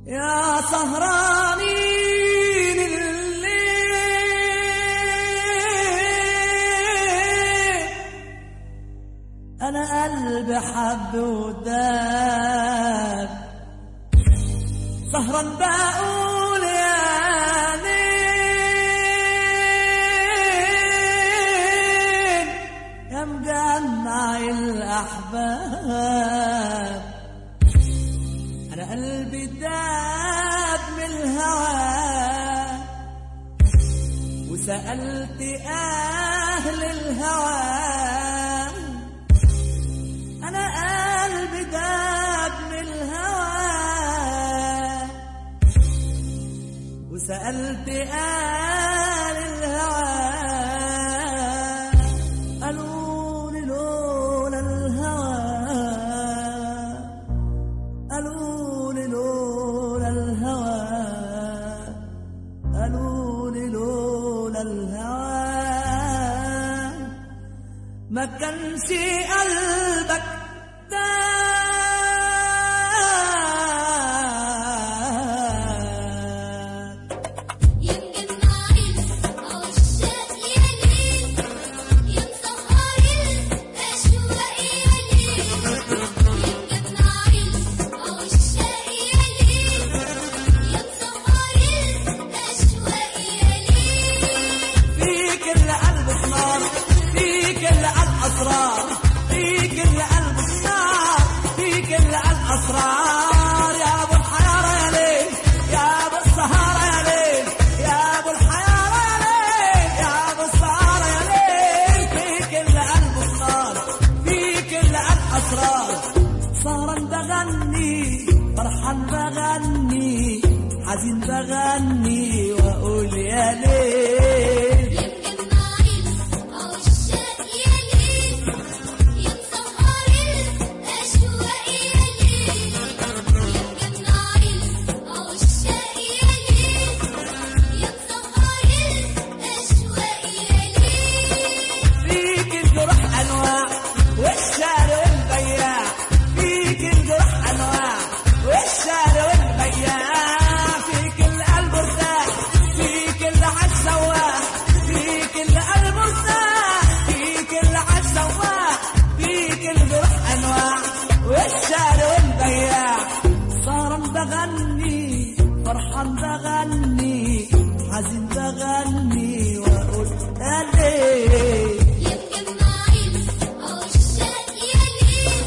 يا سهرانين الليل أنا قلبي حب وداب سهرا بقول يا ليل يا مجمع الأحباب أنا قلبي داب من الهوى وسألت أهل الهوى أنا قلبي داب من الهوى وسألت أهل الهوى قالوا لي لولا الهوى قالوا لي لولا الهوى قالوا لي لولا الهوى ما كانش قلبك داب يمكن نعيش عشاق يا ليل يمسخر الأشواق يا ليل يمكن نعيش عشاق يا ليل يمسخر الأشواق يا ليل فيك اللي قلبك نار فيك اللي قلب اسرار فيك اللي قلبك نار فيك اللي قلب اسرار يا ابو الحيارة يا ليل يا ابو السهارة يا ليل يا ابو الحيارة يا ليل يا ابو السهارة يا ليل فيك اللي قلبك نار فيك اللي قلب اسرار سهرا بغني فرحان بغني حزين بغني واقول يا ليل يمكن نعيش عشاق يا ليل يمسخر الأشواق يا ليل يمكن نعيش عشاق يا ليل يمسخر الأشواق يا ليل فيك الجرح انواع والشارع والبياع فيك الجرح انواع والشارع والبياع فيك القلب ارتاح فيك اللي عالسواح فيك القلب ارتاح فيك اللي عالسواح فيك الجرح انواع والشارع والبياع صار بغني فرحان بغني حزين بغني واقول يا ليل يمكن نعيش عشاق يا ليل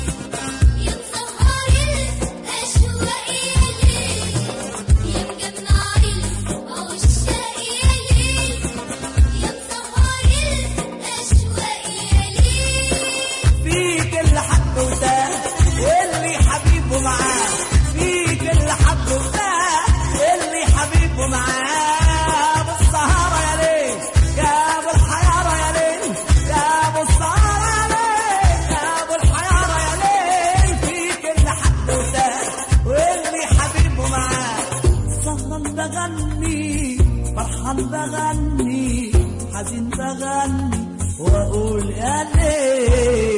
يمسخر الأشواق يا ليل يمكن نعيش عشاق يا ليل يمسخر الأشواق يا ليل فيك اللي حب وتاه واللي حبيبه معاه فيك اللي حب وتاه واللي حبيبه معاه ابو السهارة يا ليل يا ابو الحيارة يا ليل يا ابو السهارة يا ليل يا ابو الحيارة يا ليل فيك اللي حب وتاه واللي حبيبه معاه سهرا بغني فرحان بغني حزين بغني واقول يا ليل